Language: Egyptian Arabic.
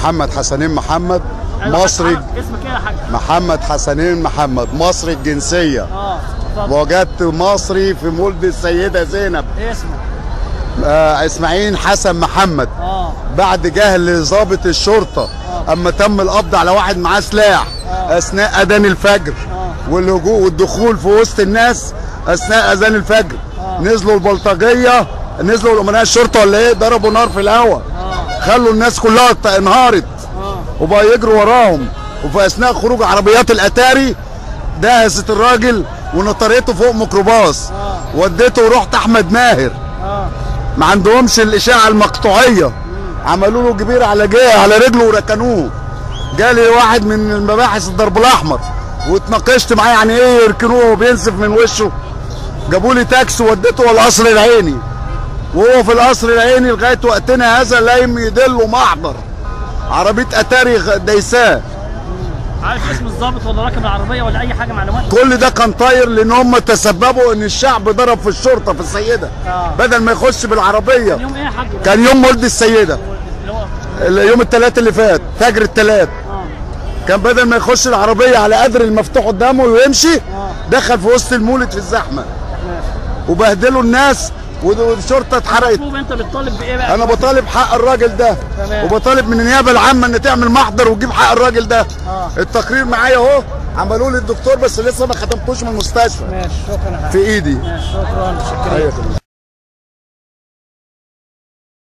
محمد حسنين محمد أيوة، مصري حاج- اسمك ايه يا حاج؟ محمد حسنين محمد مصري الجنسية اه اتفضل وجدت مصري في مولد السيدة زينب ايه اسمك؟ آه اسماعيل حسن محمد اه بعد جهل ضابط الشرطة اما تم القبض على واحد معاه سلاح اثناء اذان الفجر واللجوء والدخول في وسط الناس اثناء اذان الفجر نزلوا البلطجية نزلوا امناء الشرطة ولا ايه ضربوا نار في الهواء خلوا الناس كلها ت- انهارت وبقى يجروا وراهم وفي اثناء خروج عربيات الاتاري دهست الراجل ونطرته فوق ميكروباص وديته ورحت احمد ماهر اه ما عندهمش الاشاعه المقطوعيه عملوا له جبير على جهه على رجله وركنوه جالي واحد من مباحث الضرب الاحمر واتناقشت معاه يعني ايه يركنوه وبينسف من وشه جابوا لي تاكسي وديته القصر العيني وهو في القصر العيني لغايه وقتنا هذا لا يدله محضر عربيه اتاري غ- دايساه عارف اسم الضابط ولا رقم العربيه ولا اي حاجه معلومات؟ كل ده كان طاير لان هم تسببوا ان الشعب ضرب في الشرطه في السيده آه. بدل ما يخش بالعربيه يوم ايه يا حاج؟ كان يوم مولد السيده اللي هو يوم الثلاث اللي فات فجر الثلاث اه كان بدل ما يخش العربيه على قدر المفتوح قدامه ويمشي دخل في وسط المولد في الزحمه وبهدلوا الناس والشرطه اتحرقت مطلوب انت بتطالب بايه بقى؟ انا بطالب حق الراجل ده تمام. وبطالب من النيابه العامه ان تعمل محضر وتجيب حق الراجل ده آه. التقرير معايا اهو عملوا لي الدكتور بس لسه ما ختمتوش من المستشفى ماشي شكرا يا حاج في ايدي ماشي شكرا شكرا أيوة.